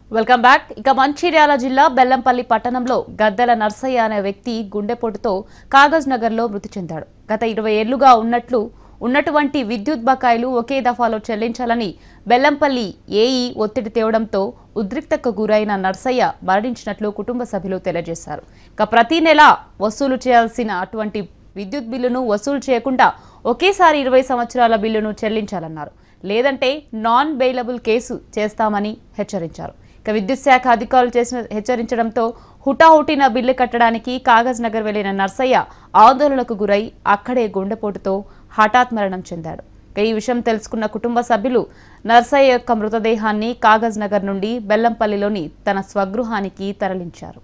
welcome back ఇక మంచిర్యాల జిల్లా బెల్లంపల్లి పట్టణంలో గద్దెల నర్సయ్య అనే వ్యక్తి గుండెపోటుతో కాగజ్ నగర్లో మృతి చెందాడు గత ఇరవై ఏళ్లుగా ఉన్నట్లు ఉన్నటువంటి విద్యుత్ బకాయిలు ఒకే దఫాలో చెల్లించాలని బెల్లంపల్లి ఏఈ ఒత్తిడి తేవడంతో ఉద్రిక్తకు గురైన నర్సయ్య మరణించినట్లు కుటుంబ సభ్యులు తెలియజేశారు ఇక ప్రతి నెల వసూలు చేయాల్సిన అటువంటి విద్యుత్ బిల్లును వసూలు చేయకుండా ఒకేసారి ఇరవై సంవత్సరాల బిల్లును చెల్లించాలన్నారు లేదంటే నాన్ బెయిలబుల్ కేసు చేస్తామని హెచ్చరించారు ఇక విద్యుత్ శాఖ అధికారులు చేసిన హెచ్చరించడంతో హుటాహుటిన బిల్లు కట్టడానికి కాగజ్ నగర్ వెళ్లిన నర్సయ్య ఆందోళనకు గురై అక్కడే గుండెపోటుతో హఠాత్ మరణం చెందాడు ఇక ఈ విషయం తెలుసుకున్న కుటుంబ సభ్యులు నర్సయ్య యొక్క మృతదేహాన్ని కాగజ్ నగర్ నుండి బెల్లంపల్లిలోని తన స్వగృహానికి తరలించారు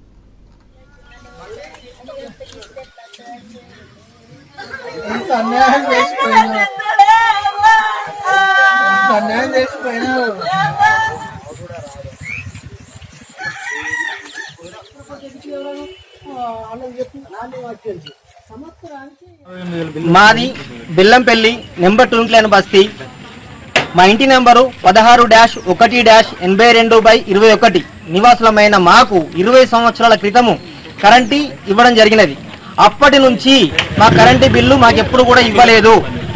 ఇంత అన్యాయం చేసిపోయినా ఇంత అన్యాయం చేసిపోయినా మాది బెల్లంపల్లి నెంబర్ టూ క్లైన్ బస్తీ మా ఇంటి నెంబరు పదహారు డాష్ ఒకటి డాష్ ఎనభై రెండు బై ఇరవై ఒకటి నివాసులమైన మాకు ఇరవై సంవత్సరాల క్రితము కరెంటు ఇవ్వడం జరిగినది అప్పటి నుంచి మా కరెంటు బిల్లు మాకెప్పుడు కూడా ఇవ్వలేదు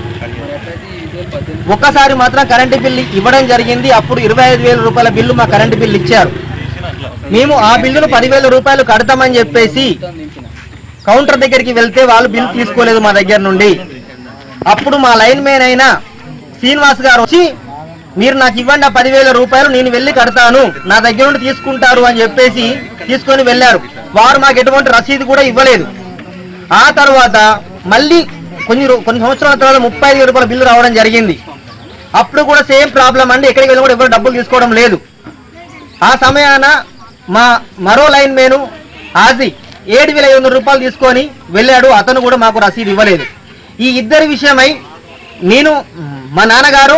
ఒక్కసారి మాత్రం కరెంటు బిల్లు ఇవ్వడం జరిగింది అప్పుడు ఇరవై ఐదు వేల రూపాయల బిల్లు మా కరెంటు బిల్లు ఇచ్చారు మేము ఆ బిల్లును పదివేల రూపాయలు కడతామని చెప్పేసి కౌంటర్ దగ్గరికి వెళ్తే వాళ్ళు బిల్ తీసుకోలేదు మా దగ్గర నుండి అప్పుడు మా లైన్ మ్యాన్ అయిన శ్రీనివాస్ గారు వచ్చి మీరు నాకు ఇవ్వండి ఆ పదివేల రూపాయలు నేను వెళ్ళి కడతాను నా దగ్గర నుండి తీసుకుంటారు అని చెప్పేసి తీసుకొని వెళ్ళారు వారు మాకు ఎటువంటి రసీదు కూడా ఇవ్వలేదు ఆ తర్వాత మళ్ళీ కొన్ని రో- కొన్ని సంవత్సరాల తర్వాత ముప్పై ఐదు వేల రూపాయల బిల్లు రావడం జరిగింది అప్పుడు కూడా సేమ్ ప్రాబ్లం అండి ఎక్కడికి వెళ్ళి కూడా ఎవరు డబ్బులు తీసుకోవడం లేదు ఆ సమయాన మా మరో లైన్ మేను ఆజీ ఏడు వేల ఐదు వందల రూపాయలు తీసుకొని వెళ్ళాడు అతను కూడా మాకు రసీదు ఇవ్వలేదు ఈ ఇద్దరి విషయమై నేను మా నాన్నగారు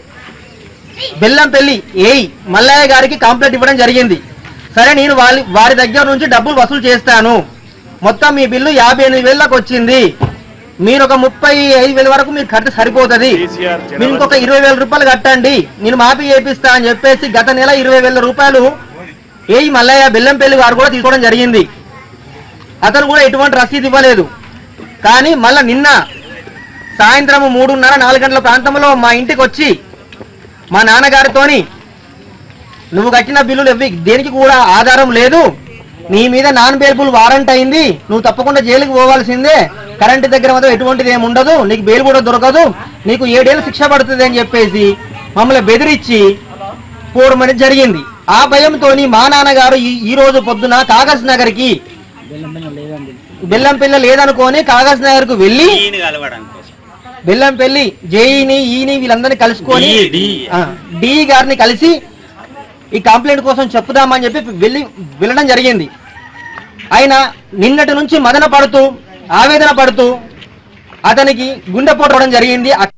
బెల్లంపల్లి ఏయి మల్లయ్య గారికి కంప్లైంట్ ఇవ్వడం జరిగింది సరే నేను వాళ్ళ వారి దగ్గర నుంచి డబ్బులు వసూలు చేస్తాను మొత్తం మీ బిల్లు యాభై ఎనిమిది వేలకు వచ్చింది మీరు ఒక ముప్పై ఐదు వేల వరకు మీరు కడితే సరిపోతుంది మీరు ఇంకొక ఇరవై వేల రూపాయలు కట్టండి నేను మాఫీ చేపిస్తా అని చెప్పేసి గత నెల ఇరవై వేల రూపాయలు ఏయి మల్లయ్య బెల్లంపల్లి వారు కూడా తీసుకోవడం జరిగింది అతను కూడా ఎటువంటి రసీదు ఇవ్వలేదు కానీ మళ్ళా నిన్న సాయంత్రం మూడున్నర నాలుగు గంటల ప్రాంతంలో మా ఇంటికి వచ్చి మా నాన్నగారితోని నువ్వు కట్టిన బిల్లులు ఎవ్వి దేనికి కూడా ఆధారం లేదు నీ మీద నాన్ బెయిల్బుల్ వారంట్ అయింది నువ్వు తప్పకుండా జైలుకి పోవాల్సిందే కరెంటు దగ్గర మాత్రం ఎటువంటిది ఏమి ఉండదు నీకు బెయిల్ కూడా దొరకదు నీకు ఏడేళ్ళు శిక్ష పడుతుంది అని చెప్పేసి మమ్మల్ని బెదిరించి పోవడం అనేది జరిగింది ఆ భయంతో మా నాన్నగారు ఈ ఈ రోజు పొద్దున కాగజ్ నగర్కి బెల్లంపల్లి లేదనుకొని కాగజ్ నగర్ కు వెళ్ళి బెల్లంపల్లి జేఈని ఈని వీళ్ళందరినీ కలుసుకొని ఆ, డి గారిని కలిసి ఈ కంప్లైంట్ కోసం చెప్పుదామని చెప్పి వెళ్ళి వెళ్ళడం జరిగింది ఆయన నిన్నటి నుంచి మదన పడుతూ ఆవేదన పడుతూ అతనికి గుండెపోటు అవడం జరిగింది